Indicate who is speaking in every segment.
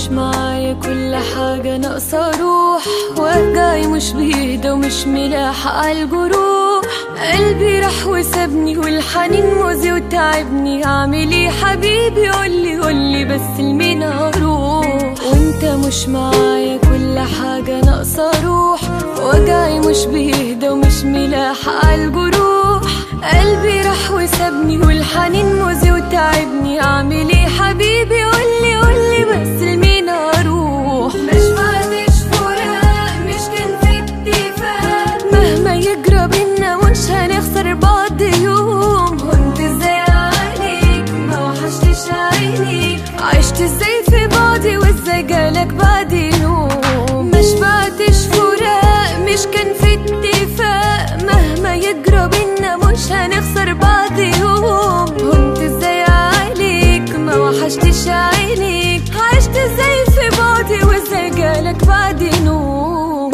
Speaker 1: مش معايا كل حاجة ناقصة روح وجعي مش بيهدى ومش ملاحق عالجروح قلبي راح وسابني والحنين موزي وتعبني اعمل ايه حبيبي قولي قولي بس لمين اروح وانت مش معايا كل حاجة ناقصة روح وجعي مش بيهدى ومش ملاحق عالجروح قلبي راح وسابني والحنين موزي وتعبني اعمل ايه حبيبي قولي قولي بس لمين اروح مش بعدش فراق مش كان في اتفاق مهما يجرى بينا مش هنخسر بعض يوم كنت ازاي عليك ما وحشتش عينيك عشت ازاي في بعضي وازاي جالك بعد يوم مش بعدش فراق مش كان في اتفاق مهما يجرى بينا مش هنخسر بعض يوم كنت ازاي عليك ما وحشتش عينيك عشت ازاي في بعضي وازاي جالك بعد نوم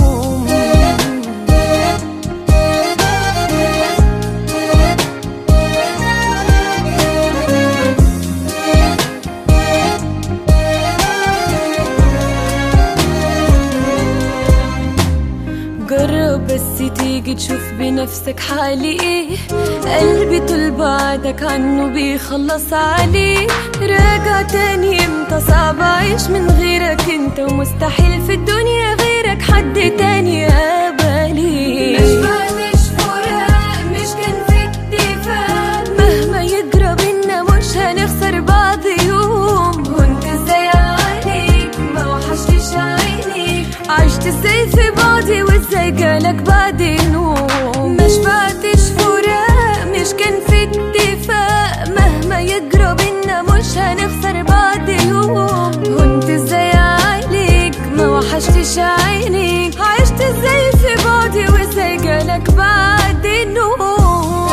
Speaker 1: جرب بس تيجي تشوف بنفسك حالي ايه قلبي طول بعدك عنه بيخلص عليه راجع تاني امتى صعب اعيش من غيرك انت ومستحيل في الدنيا غيرك حد تاني قبلي مش بعدش فراق مش كان في اتفاق مهما يجرى بينا مش هنخسر بعض يوم كنت ازاي عليك ما وحشتش عينيك عشت ازاي في بعضي وازاي جالك بعد نوم مش بعدش فراق مش كان في اتفاق مهما يجرى بينا مش هنخسر بعض يوم كنت ازاي عليك ما وحشتش عينيك عشت ازاي في بعضي وازاي جالك بعد نوم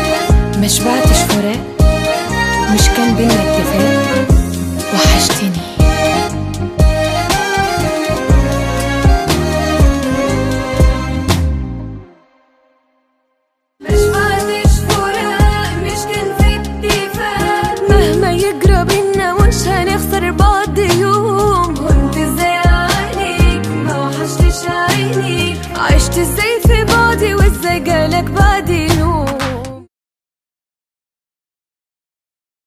Speaker 2: مش بعتش فراق مش كان بينا اتفاق وحشتني